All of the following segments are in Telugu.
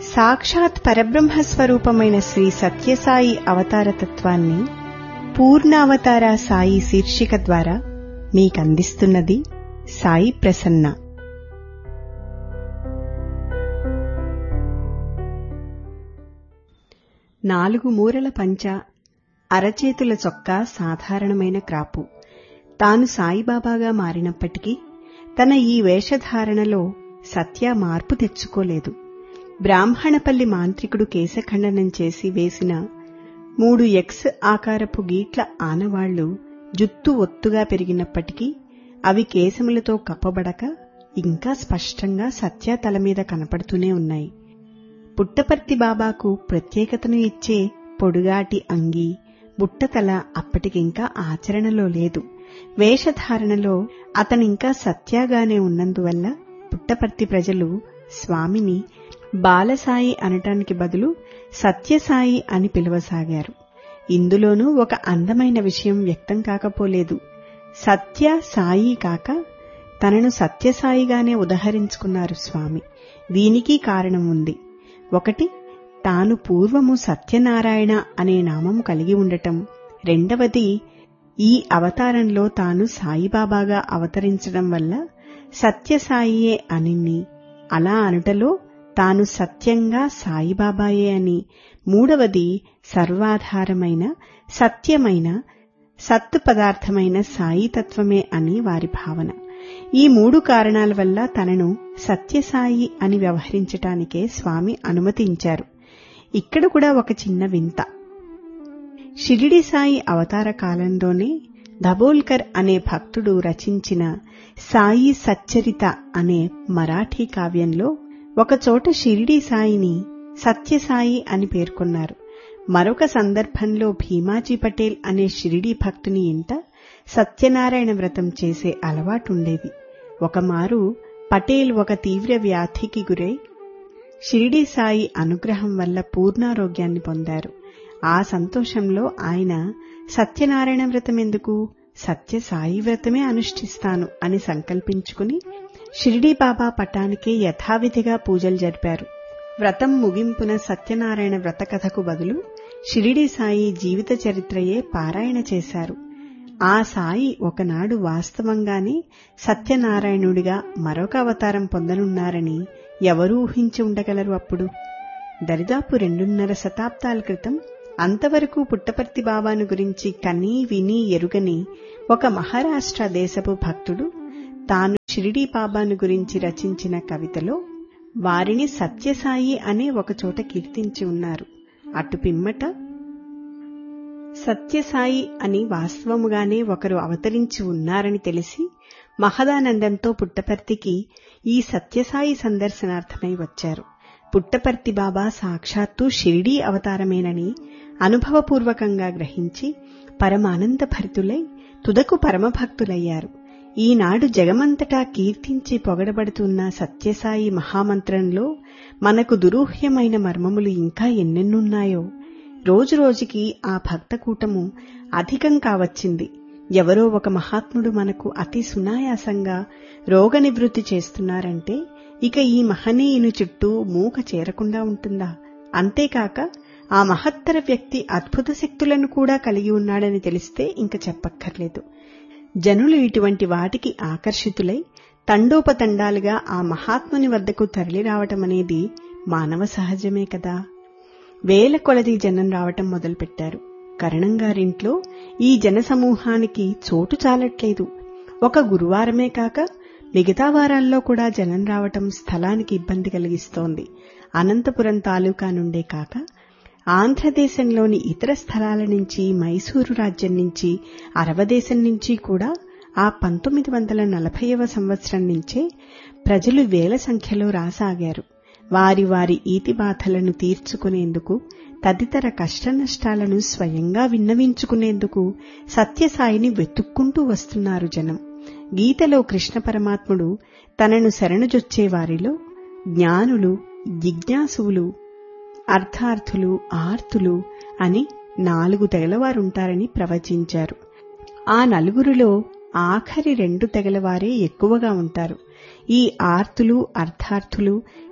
సాక్షాత్ పరబ్రహ్మ స్వరూపమైన శ్రీ సత్యసాయి అవతారతత్వాన్ని పూర్ణావతార సాయి శీర్షిక ద్వారా మీకందిస్తున్నది సాయి ప్రసన్న నాలుగు మూరల పంచ అరచేతుల చొక్కా సాధారణమైన క్రాపు తాను సాయిబాబాగా మారినప్పటికీ తన ఈ వేషధారణలో సత్య మార్పు తెచ్చుకోలేదు బ్రాహ్మణపల్లి మాంత్రికుడు కేశఖండనం చేసి వేసిన మూడు ఎక్స్ ఆకారపు గీట్ల ఆనవాళ్లు జుత్తు ఒత్తుగా పెరిగినప్పటికీ అవి కేశములతో కప్పబడక ఇంకా స్పష్టంగా సత్య తల మీద కనపడుతూనే ఉన్నాయి పుట్టపర్తి బాబాకు ప్రత్యేకతను ఇచ్చే పొడుగాటి అంగి బుట్టతల అప్పటికింకా ఆచరణలో లేదు వేషధారణలో అతనింకా సత్యాగానే ఉన్నందువల్ల పుట్టపర్తి ప్రజలు స్వామిని బాలసాయి అనటానికి బదులు సత్యసాయి అని పిలవసాగారు ఇందులోనూ ఒక అందమైన విషయం వ్యక్తం కాకపోలేదు సత్య సాయి కాక తనను సత్యసాయిగానే ఉదహరించుకున్నారు స్వామి దీనికి కారణం ఉంది ఒకటి తాను పూర్వము సత్యనారాయణ అనే నామము కలిగి ఉండటం రెండవది ఈ అవతారంలో తాను సాయిబాబాగా అవతరించడం వల్ల సత్యసాయియే అనిని అలా అనుటలో తాను సత్యంగా సాయిబాబాయే అని మూడవది సర్వాధారమైన సత్యమైన సత్ పదార్థమైన సాయితత్వమే అని వారి భావన ఈ మూడు కారణాల వల్ల తనను సత్యసాయి అని వ్యవహరించటానికే స్వామి అనుమతించారు ఇక్కడ కూడా ఒక చిన్న వింత షిరిడి సాయి అవతార కాలంలోనే దబోల్కర్ అనే భక్తుడు రచించిన సాయి సచ్చరిత అనే మరాఠీ కావ్యంలో ఒకచోట షిరిడి సాయిని సత్యసాయి అని పేర్కొన్నారు మరొక సందర్భంలో భీమాజీ పటేల్ అనే షిరిడి భక్తుని ఇంట సత్యనారాయణ వ్రతం చేసే అలవాటుండేది ఒకమారు పటేల్ ఒక తీవ్ర వ్యాధికి గురై షిరిడి సాయి అనుగ్రహం వల్ల పూర్ణారోగ్యాన్ని పొందారు ఆ సంతోషంలో ఆయన సత్యనారాయణ వ్రతం ఎందుకు సత్య సాయి వ్రతమే అనుష్ఠిస్తాను అని సంకల్పించుకుని షిరిడీ బాబా పటానికే యథావిధిగా పూజలు జరిపారు వ్రతం ముగింపున సత్యనారాయణ వ్రత కథకు బదులు షిరిడి సాయి జీవిత చరిత్రయే పారాయణ చేశారు ఆ సాయి ఒకనాడు వాస్తవంగానే సత్యనారాయణుడిగా మరొక అవతారం పొందనున్నారని ఎవరూ ఊహించి ఉండగలరు అప్పుడు దరిదాపు రెండున్నర శతాబ్దాల క్రితం అంతవరకు పుట్టపర్తి బాబాను గురించి కనీ విని ఎరుగని ఒక మహారాష్ట్ర దేశపు భక్తుడు తాను షిరిడీ బాబాను గురించి రచించిన కవితలో వారిని సత్యసాయి అనే ఒకచోట కీర్తించి ఉన్నారు అటు పిమ్మట సత్యసాయి అని వాస్తవముగానే ఒకరు అవతరించి ఉన్నారని తెలిసి మహదానందంతో పుట్టపర్తికి ఈ సత్యసాయి సందర్శనార్థమై వచ్చారు పుట్టపర్తి బాబా సాక్షాత్తు షిరిడీ అవతారమేనని అనుభవపూర్వకంగా గ్రహించి పరమానంద భరితులై తుదకు పరమభక్తులయ్యారు ఈనాడు జగమంతటా కీర్తించి పొగడబడుతున్న సత్యసాయి మహామంత్రంలో మనకు దురూహ్యమైన మర్మములు ఇంకా ఎన్నెన్నున్నాయో రోజురోజుకి ఆ భక్తకూటము అధికం కావచ్చింది ఎవరో ఒక మహాత్ముడు మనకు అతి సునాయాసంగా రోగ నివృత్తి చేస్తున్నారంటే ఇక ఈ మహనీయుని చుట్టూ మూక చేరకుండా ఉంటుందా అంతేకాక ఆ మహత్తర వ్యక్తి అద్భుత శక్తులను కూడా కలిగి ఉన్నాడని తెలిస్తే ఇంక చెప్పక్కర్లేదు జనులు ఇటువంటి వాటికి ఆకర్షితులై తండోపతండాలుగా ఆ మహాత్ముని వద్దకు తరలిరావటమనేది మానవ సహజమే కదా వేల కొలది జనం రావటం మొదలుపెట్టారు కరణంగారింట్లో ఈ జనసమూహానికి చోటు చాలట్లేదు ఒక గురువారమే కాక మిగతా వారాల్లో కూడా జనం రావటం స్థలానికి ఇబ్బంది కలిగిస్తోంది అనంతపురం తాలూకా నుండే కాక ఆంధ్రదేశంలోని ఇతర స్థలాల నుంచి మైసూరు రాజ్యం నుంచి అరవదేశం నుంచి కూడా ఆ పంతొమ్మిది వందల నలభైవ సంవత్సరం నుంచే ప్రజలు వేల సంఖ్యలో రాసాగారు వారి వారి ఈతిబాధలను తీర్చుకునేందుకు తదితర కష్టనష్టాలను స్వయంగా విన్నవించుకునేందుకు సత్యసాయిని వెతుక్కుంటూ వస్తున్నారు జనం గీతలో కృష్ణ పరమాత్ముడు తనను శరణుజొచ్చే వారిలో జ్ఞానులు జిజ్ఞాసువులు అర్థార్థులు ఆర్తులు అని నాలుగు తెగలవారుంటారని ప్రవచించారు ఆ నలుగురిలో ఆఖరి రెండు తెగలవారే ఎక్కువగా ఉంటారు ఈ ఆర్తులు అర్థార్థులు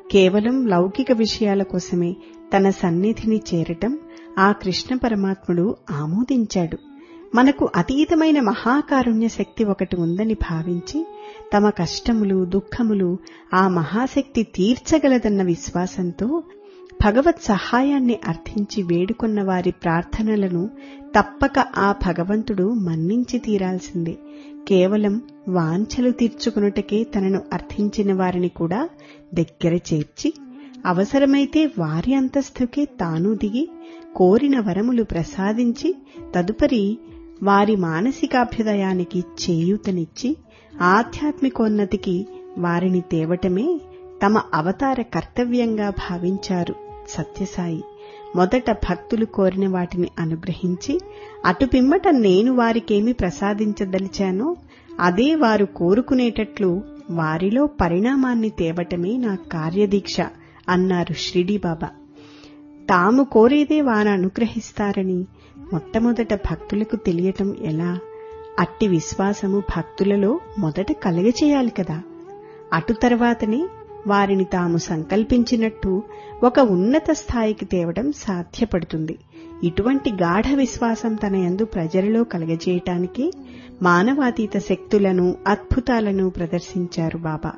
కేవలం లౌకిక విషయాల కోసమే తన సన్నిధిని చేరటం ఆ కృష్ణ పరమాత్ముడు ఆమోదించాడు మనకు అతీతమైన మహాకారుణ్య శక్తి ఒకటి ఉందని భావించి తమ కష్టములు దుఃఖములు ఆ మహాశక్తి తీర్చగలదన్న విశ్వాసంతో భగవత్ సహాయాన్ని అర్థించి వేడుకొన్న వారి ప్రార్థనలను తప్పక ఆ భగవంతుడు మన్నించి తీరాల్సిందే కేవలం వాంఛలు తీర్చుకున్నటకే తనను అర్థించిన వారిని కూడా దగ్గర చేర్చి అవసరమైతే వారి అంతస్తుకే తాను దిగి కోరిన వరములు ప్రసాదించి తదుపరి వారి మానసికాభ్యుదయానికి చేయూతనిచ్చి ఆధ్యాత్మికోన్నతికి వారిని తేవటమే తమ అవతార కర్తవ్యంగా భావించారు సత్యసాయి మొదట భక్తులు కోరిన వాటిని అనుగ్రహించి అటుపిమ్మట నేను వారికేమి ప్రసాదించదలిచానో అదే వారు కోరుకునేటట్లు వారిలో పరిణామాన్ని తేవటమే నా కార్యదీక్ష అన్నారు షిరిడీబాబా తాము కోరేదే వారు అనుగ్రహిస్తారని మొట్టమొదట భక్తులకు తెలియటం ఎలా అట్టి విశ్వాసము భక్తులలో మొదట కలగచేయాలి కదా అటు తర్వాతనే వారిని తాము సంకల్పించినట్టు ఒక ఉన్నత స్థాయికి తేవడం సాధ్యపడుతుంది ఇటువంటి గాఢ విశ్వాసం తన యందు ప్రజలలో కలగజేయటానికి మానవాతీత శక్తులను అద్భుతాలను ప్రదర్శించారు బాబా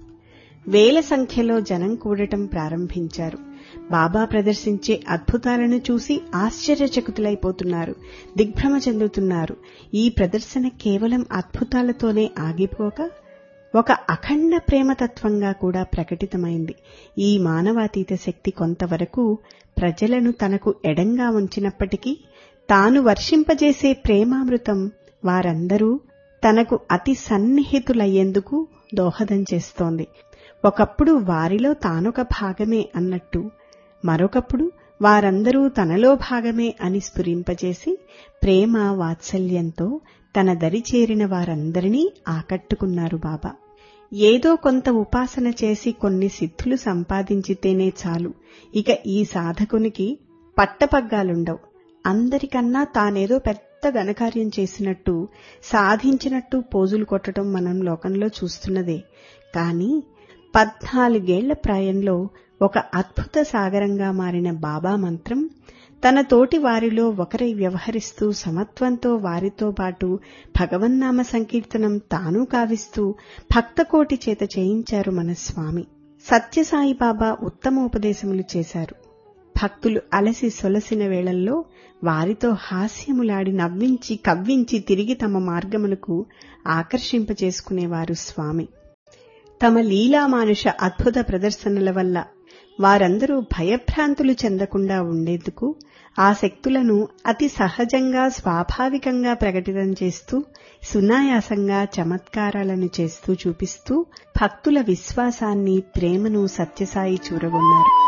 వేల సంఖ్యలో జనం కూడటం ప్రారంభించారు బాబా ప్రదర్శించే అద్భుతాలను చూసి ఆశ్చర్యచకితులైపోతున్నారు దిగ్భ్రమ చెందుతున్నారు ఈ ప్రదర్శన కేవలం అద్భుతాలతోనే ఆగిపోక ఒక అఖండ ప్రేమతత్వంగా కూడా ప్రకటితమైంది ఈ మానవాతీత శక్తి కొంతవరకు ప్రజలను తనకు ఎడంగా ఉంచినప్పటికీ తాను వర్షింపజేసే ప్రేమామృతం వారందరూ తనకు అతి సన్నిహితులయ్యేందుకు దోహదం చేస్తోంది ఒకప్పుడు వారిలో తానొక భాగమే అన్నట్టు మరొకప్పుడు వారందరూ తనలో భాగమే అని స్ఫురింపజేసి ప్రేమ వాత్సల్యంతో తన దరి చేరిన వారందరినీ ఆకట్టుకున్నారు బాబా ఏదో కొంత ఉపాసన చేసి కొన్ని సిద్ధులు సంపాదించితేనే చాలు ఇక ఈ సాధకునికి పట్టపగ్గాలుండవు అందరికన్నా తానేదో పెద్ద ఘనకార్యం చేసినట్టు సాధించినట్టు పోజులు కొట్టడం మనం లోకంలో చూస్తున్నదే కాని పద్నాలుగేళ్ల ప్రాయంలో ఒక అద్భుత సాగరంగా మారిన బాబా మంత్రం తన తోటి వారిలో ఒకరై వ్యవహరిస్తూ సమత్వంతో వారితో పాటు భగవన్నామ సంకీర్తనం తాను కావిస్తూ భక్తకోటి చేత చేయించారు మన స్వామి సత్యసాయి బాబా ఉత్తమోపదేశములు చేశారు భక్తులు అలసి సొలసిన వేళల్లో వారితో హాస్యములాడి నవ్వించి కవ్వించి తిరిగి తమ మార్గమునకు ఆకర్షింపచేసుకునేవారు స్వామి తమ లీలామానుష అద్భుత ప్రదర్శనల వల్ల వారందరూ భయభ్రాంతులు చెందకుండా ఉండేందుకు ఆ శక్తులను అతి సహజంగా స్వాభావికంగా ప్రకటితం చేస్తూ సునాయాసంగా చమత్కారాలను చేస్తూ చూపిస్తూ భక్తుల విశ్వాసాన్ని ప్రేమను సత్యసాయి చూరగొన్నారు